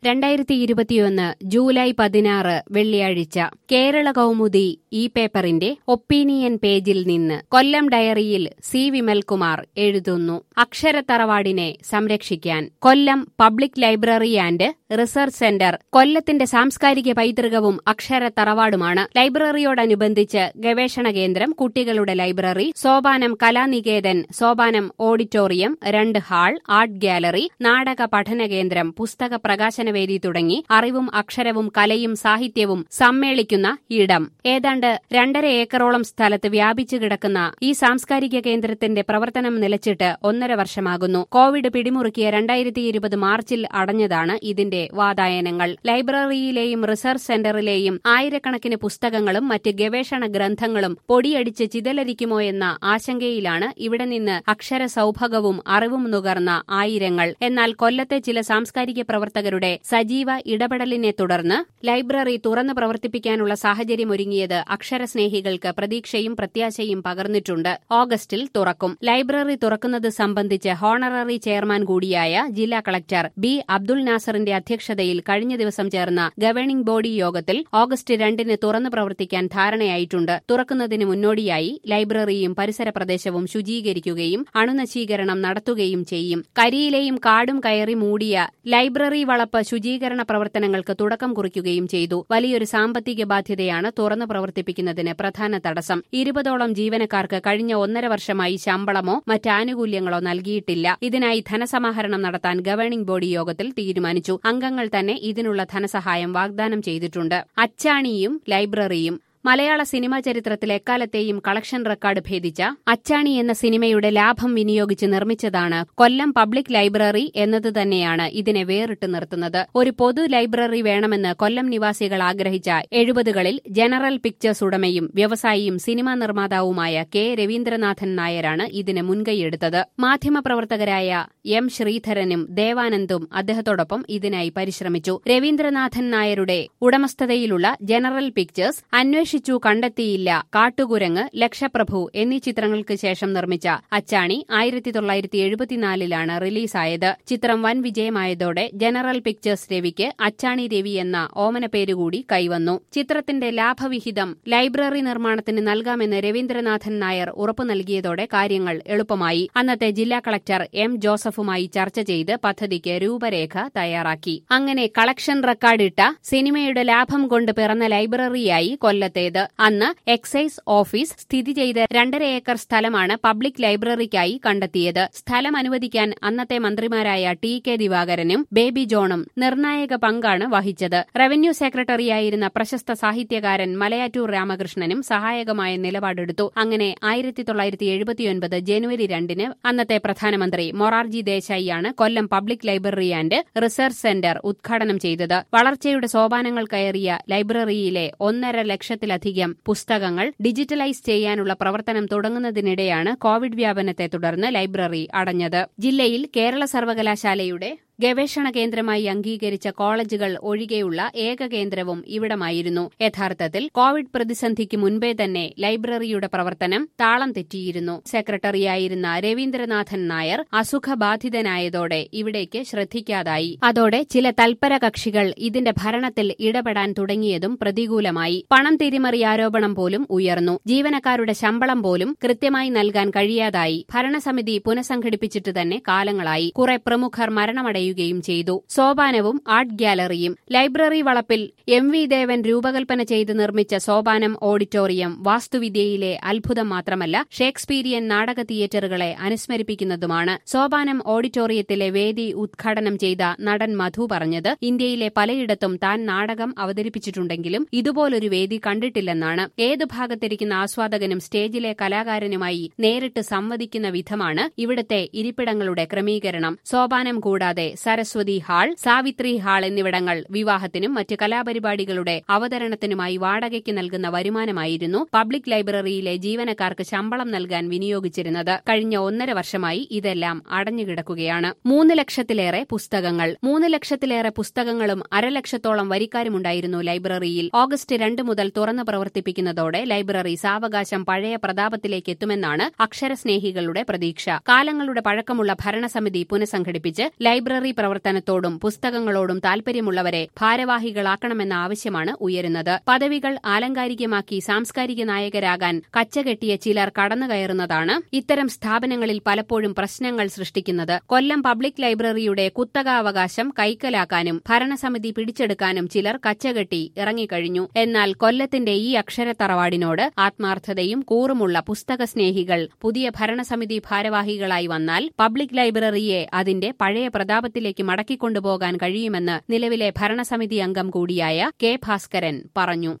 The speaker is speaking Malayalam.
രണ്ടായിരത്തി ഇരുപത്തിയൊന്ന് ജൂലൈ പതിനാറ് വെള്ളിയാഴ്ച കേരള കൗമുദി ഈ പേപ്പറിന്റെ ഒപ്പീനിയൻ പേജിൽ നിന്ന് കൊല്ലം ഡയറിയിൽ സി വിമൽകുമാർ എഴുതുന്നു അക്ഷരത്തറവാടിനെ സംരക്ഷിക്കാൻ Kollam public library and research centre കൊല്ലത്തിന്റെ സാംസ്കാരിക പൈതൃകവും അക്ഷരത്തറവാടുമാണ് ലൈബ്രറിയോടനുബന്ധിച്ച് ഗവേഷണ കേന്ദ്രം കുട്ടികളുടെ ലൈബ്രറി സോപാനം കലാനികേതൻ സോപാനം ഓഡിറ്റോറിയം രണ്ട് ഹാൾ ആർട്ട് ഗ്യാലറി നാടക പഠന കേന്ദ്രം പുസ്തക പ്രകാശനവേദി തുടങ്ങി അറിവും അക്ഷരവും കലയും സാഹിത്യവും സമ്മേളിക്കുന്ന ഇടം ഏതാണ്ട് രണ്ടര ഏക്കറോളം സ്ഥലത്ത് വ്യാപിച്ചു കിടക്കുന്ന ഈ സാംസ്കാരിക കേന്ദ്രത്തിന്റെ പ്രവർത്തനം നിലച്ചിട്ട് ഒന്നര വർഷമാകുന്നു കോവിഡ് പിടിമുറുക്കിയ രണ്ടായിരത്തി ഇരുപത് മാർച്ചിൽ അടഞ്ഞതാണ് ഇതിന്റെ വാതായനങ്ങൾ ലൈബ്രറിയിലെയും റിസർച്ച് സെന്ററിലെയും ആയിരക്കണക്കിന് പുസ്തകങ്ങളും മറ്റ് ഗവേഷണ ഗ്രന്ഥങ്ങളും പൊടിയടിച്ച് ചിതലരിക്കുമോ എന്ന ആശങ്കയിലാണ് ഇവിടെ നിന്ന് അക്ഷര സൗഭഗവും അറിവും നുകർന്ന ആയിരങ്ങൾ എന്നാൽ കൊല്ലത്തെ ചില സാംസ്കാരിക പ്രവർത്തകരുടെ സജീവ ഇടപെടലിനെ തുടർന്ന് ലൈബ്രറി തുറന്നു പ്രവർത്തിപ്പിക്കാനുള്ള സാഹചര്യമൊരുങ്ങിയത് അക്ഷരസ്നേഹികൾക്ക് പ്രതീക്ഷയും പ്രത്യാശയും പകർന്നിട്ടുണ്ട് ഓഗസ്റ്റിൽ തുറക്കും ലൈബ്രറി തുറക്കുന്നത് സംബന്ധിച്ച് ഹോണററി ചെയർമാൻ കൂടിയായ ജില്ലാ കളക്ടർ ബി അബ്ദുൾ നാസറിന്റെ അധ്യക്ഷതയിൽ കഴിഞ്ഞ ദിവസം ചേർന്ന ഗവേണിംഗ് ബോഡി യോഗത്തിൽ ഓഗസ്റ്റ് രണ്ടിന് തുറന്നു പ്രവർത്തിക്കാൻ ധാരണയായിട്ടുണ്ട് തുറക്കുന്നതിന് മുന്നോടിയായി ലൈബ്രറിയും പരിസര പ്രദേശവും ശുചീകരിക്കുകയും അണുനശീകരണം നടത്തുകയും ചെയ്യും കരിയിലെയും കാടും കയറി മൂടിയ ലൈബ്രറി വളപ്പ് ശുചീകരണ പ്രവർത്തനങ്ങൾക്ക് തുടക്കം കുറിക്കുകയും ചെയ്തു വലിയൊരു സാമ്പത്തിക ബാധ്യതയാണ് തുറന്നു പ്രവർത്തിപ്പിക്കുന്നതിന് പ്രധാന തടസ്സം ഇരുപതോളം ജീവനക്കാർക്ക് കഴിഞ്ഞ ഒന്നര വർഷമായി ശമ്പളമോ മറ്റ് ആനുകൂല്യങ്ങളോ നൽകിയിട്ടില്ല ഇതിനായി ധനസമാഹരണം നടത്താൻ ഗവേണിംഗ് ബോഡി യോഗത്തിൽ തീരുമാനിച്ചു അംഗങ്ങൾ തന്നെ ഇതിനുള്ള ധനസഹായം വാഗ്ദാനം ചെയ്തിട്ടുണ്ട് അച്ചാണിയും ലൈബ്രറിയും മലയാള സിനിമാ ചരിത്രത്തിൽ എക്കാലത്തെയും കളക്ഷൻ റെക്കോർഡ് ഭേദിച്ച അച്ചാണി എന്ന സിനിമയുടെ ലാഭം വിനിയോഗിച്ച് നിർമ്മിച്ചതാണ് കൊല്ലം പബ്ലിക് ലൈബ്രറി എന്നത് തന്നെയാണ് ഇതിനെ വേറിട്ട് നിർത്തുന്നത് ഒരു പൊതു ലൈബ്രറി വേണമെന്ന് കൊല്ലം നിവാസികൾ ആഗ്രഹിച്ച എഴുപതുകളിൽ ജനറൽ പിക്ചേഴ്സ് ഉടമയും വ്യവസായിയും സിനിമാ നിർമ്മാതാവുമായ കെ രവീന്ദ്രനാഥൻ നായരാണ് ഇതിന് മുൻകൈയെടുത്തത് മാധ്യമപ്രവർത്തകരായ എം ശ്രീധരനും ദേവാനന്ദും അദ്ദേഹത്തോടൊപ്പം ഇതിനായി പരിശ്രമിച്ചു രവീന്ദ്രനാഥൻ നായരുടെ ഉടമസ്ഥതയിലുള്ള ജനറൽ പിക്ചേഴ്സ് അന്വേഷണം അന്വേഷിച്ചു കണ്ടെത്തിയില്ല കാട്ടുകുരങ്ങ് ലക്ഷപ്രഭു എന്നീ ചിത്രങ്ങൾക്ക് ശേഷം നിർമ്മിച്ച അച്ചാണി ആയിരത്തി തൊള്ളായിരത്തി എഴുപത്തിനാലിലാണ് റിലീസായത് ചിത്രം വൻ വിജയമായതോടെ ജനറൽ പിക്ചേഴ്സ് രവിക്ക് അച്ചാണി രവി എന്ന ഓമന പേരുകൂടി കൈവന്നു ചിത്രത്തിന്റെ ലാഭവിഹിതം ലൈബ്രറി നിർമ്മാണത്തിന് നൽകാമെന്ന് രവീന്ദ്രനാഥൻ നായർ ഉറപ്പു നൽകിയതോടെ കാര്യങ്ങൾ എളുപ്പമായി അന്നത്തെ ജില്ലാ കളക്ടർ എം ജോസഫുമായി ചർച്ച ചെയ്ത് പദ്ധതിക്ക് രൂപരേഖ തയ്യാറാക്കി അങ്ങനെ കളക്ഷൻ റെക്കോർഡിട്ട സിനിമയുടെ ലാഭം കൊണ്ട് പിറന്ന ലൈബ്രറിയായി കൊല്ലത്തെ കൊല്ലത്തേത് അന്ന് എക്സൈസ് ഓഫീസ് സ്ഥിതി ചെയ്ത രണ്ടര ഏക്കർ സ്ഥലമാണ് പബ്ലിക് ലൈബ്രറിക്കായി കണ്ടെത്തിയത് സ്ഥലം അനുവദിക്കാൻ അന്നത്തെ മന്ത്രിമാരായ ടി കെ ദിവാകരനും ബേബി ജോണും നിർണായക പങ്കാണ് വഹിച്ചത് റവന്യൂ സെക്രട്ടറിയായിരുന്ന പ്രശസ്ത സാഹിത്യകാരൻ മലയാറ്റൂർ രാമകൃഷ്ണനും സഹായകമായ നിലപാടെടുത്തു അങ്ങനെ ആയിരത്തി തൊള്ളായിരത്തി എഴുപത്തിയൊൻപത് ജനുവരി രണ്ടിന് അന്നത്തെ പ്രധാനമന്ത്രി മൊറാർജി ദേശായിയാണ് Kollam public library and research centre ഉദ്ഘാടനം ചെയ്തത് വളർച്ചയുടെ സോപാനങ്ങൾ കയറിയ ലൈബ്രറിയിലെ ഒന്നര ലക്ഷത്തിലധികം പുസ്തകങ്ങൾ ഡിജിറ്റലൈസ് ചെയ്യാനുള്ള പ്രവർത്തനം തുടങ്ങുന്നതിനിടെയാണ് കോവിഡ് വ്യാപനത്തെ തുടർന്ന് ലൈബ്രറി അടഞ്ഞത് ജില്ലയിൽ കേരള സർവകലാശാലയുടെ ഗവേഷണ കേന്ദ്രമായി അംഗീകരിച്ച കോളേജുകൾ ഒഴികെയുള്ള ഏക കേന്ദ്രവും ഇവിടമായിരുന്നു യഥാർത്ഥത്തിൽ കോവിഡ് പ്രതിസന്ധിക്ക് മുൻപേ തന്നെ ലൈബ്രറിയുടെ പ്രവർത്തനം താളം തെറ്റിയിരുന്നു സെക്രട്ടറിയായിരുന്ന രവീന്ദ്രനാഥൻ നായർ അസുഖബാധിതനായതോടെ ഇവിടേക്ക് ശ്രദ്ധിക്കാതായി അതോടെ ചില തൽപര കക്ഷികൾ ഇതിന്റെ ഭരണത്തിൽ ഇടപെടാൻ തുടങ്ങിയതും പ്രതികൂലമായി പണം തിരിമറി ആരോപണം പോലും ഉയർന്നു ജീവനക്കാരുടെ ശമ്പളം പോലും കൃത്യമായി നൽകാൻ കഴിയാതായി ഭരണസമിതി പുനഃസംഘടിപ്പിച്ചിട്ട് തന്നെ കാലങ്ങളായി കുറെ പ്രമുഖർ മരണമടയുകയും ചെയ്യുകയും ചെയ്തു സോപാനവും ആർട്ട് ഗ്യാലറിയും ലൈബ്രറി വളപ്പിൽ എം വി ദേവൻ രൂപകൽപ്പന ചെയ്ത് നിർമ്മിച്ച സോപാനം ഓഡിറ്റോറിയം വാസ്തുവിദ്യയിലെ അത്ഭുതം മാത്രമല്ല ഷേക്സ്പീരിയൻ നാടക തിയേറ്ററുകളെ അനുസ്മരിപ്പിക്കുന്നതുമാണ് സോപാനം ഓഡിറ്റോറിയത്തിലെ വേദി ഉദ്ഘാടനം ചെയ്ത നടൻ മധു പറഞ്ഞത് ഇന്ത്യയിലെ പലയിടത്തും താൻ നാടകം അവതരിപ്പിച്ചിട്ടുണ്ടെങ്കിലും ഇതുപോലൊരു വേദി കണ്ടിട്ടില്ലെന്നാണ് ഏതു ഭാഗത്തിരിക്കുന്ന ആസ്വാദകനും സ്റ്റേജിലെ കലാകാരനുമായി നേരിട്ട് സംവദിക്കുന്ന വിധമാണ് ഇവിടുത്തെ ഇരിപ്പിടങ്ങളുടെ ക്രമീകരണം സോപാനം കൂടാതെ സരസ്വതി ഹാൾ സാവിത്രി ഹാൾ എന്നിവിടങ്ങൾ വിവാഹത്തിനും മറ്റ് കലാപരിപാടികളുടെ അവതരണത്തിനുമായി വാടകയ്ക്ക് നൽകുന്ന വരുമാനമായിരുന്നു പബ്ലിക് ലൈബ്രറിയിലെ ജീവനക്കാർക്ക് ശമ്പളം നൽകാൻ വിനിയോഗിച്ചിരുന്നത് കഴിഞ്ഞ ഒന്നര വർഷമായി ഇതെല്ലാം അടഞ്ഞുകിടക്കുകയാണ് മൂന്ന് ലക്ഷത്തിലേറെ പുസ്തകങ്ങൾ മൂന്ന് ലക്ഷത്തിലേറെ പുസ്തകങ്ങളും അരലക്ഷത്തോളം വരിക്കാരുമുണ്ടായിരുന്നു ലൈബ്രറിയിൽ ഓഗസ്റ്റ് രണ്ട് മുതൽ തുറന്നു പ്രവർത്തിപ്പിക്കുന്നതോടെ ലൈബ്രറി സാവകാശം പഴയ പ്രതാപത്തിലേക്ക് എത്തുമെന്നാണ് അക്ഷരസ്നേഹികളുടെ പ്രതീക്ഷ കാലങ്ങളുടെ പഴക്കമുള്ള ഭരണസമിതി പുനഃസംഘടിപ്പിച്ച് ലൈബ്രറി ലൈബ്രറി പ്രവർത്തനത്തോടും പുസ്തകങ്ങളോടും താൽപര്യമുള്ളവരെ ഭാരവാഹികളാക്കണമെന്ന ആവശ്യമാണ് ഉയരുന്നത് പദവികൾ ആലങ്കാരികമാക്കി സാംസ്കാരിക നായകരാകാൻ കച്ചകെട്ടിയ ചിലർ കടന്നുകയറുന്നതാണ് ഇത്തരം സ്ഥാപനങ്ങളിൽ പലപ്പോഴും പ്രശ്നങ്ങൾ സൃഷ്ടിക്കുന്നത് കൊല്ലം പബ്ലിക് ലൈബ്രറിയുടെ കുത്തകാവകാശം കൈക്കലാക്കാനും ഭരണസമിതി പിടിച്ചെടുക്കാനും ചിലർ കച്ചകെട്ടി ഇറങ്ങിക്കഴിഞ്ഞു എന്നാൽ കൊല്ലത്തിന്റെ ഈ അക്ഷരത്തറവാടിനോട് ആത്മാർത്ഥതയും കൂറുമുള്ള പുസ്തക സ്നേഹികൾ പുതിയ ഭരണസമിതി ഭാരവാഹികളായി വന്നാൽ പബ്ലിക് ലൈബ്രറിയെ അതിന്റെ പഴയ പ്രതാപത്തിലേക്ക് മടക്കിക്കൊണ്ടുപോകാൻ കഴിയുമെന്ന് നിലവിലെ ഭരണസമിതി അംഗം കൂടിയായ കെ ഭാസ്കരൻ പറഞ്ഞു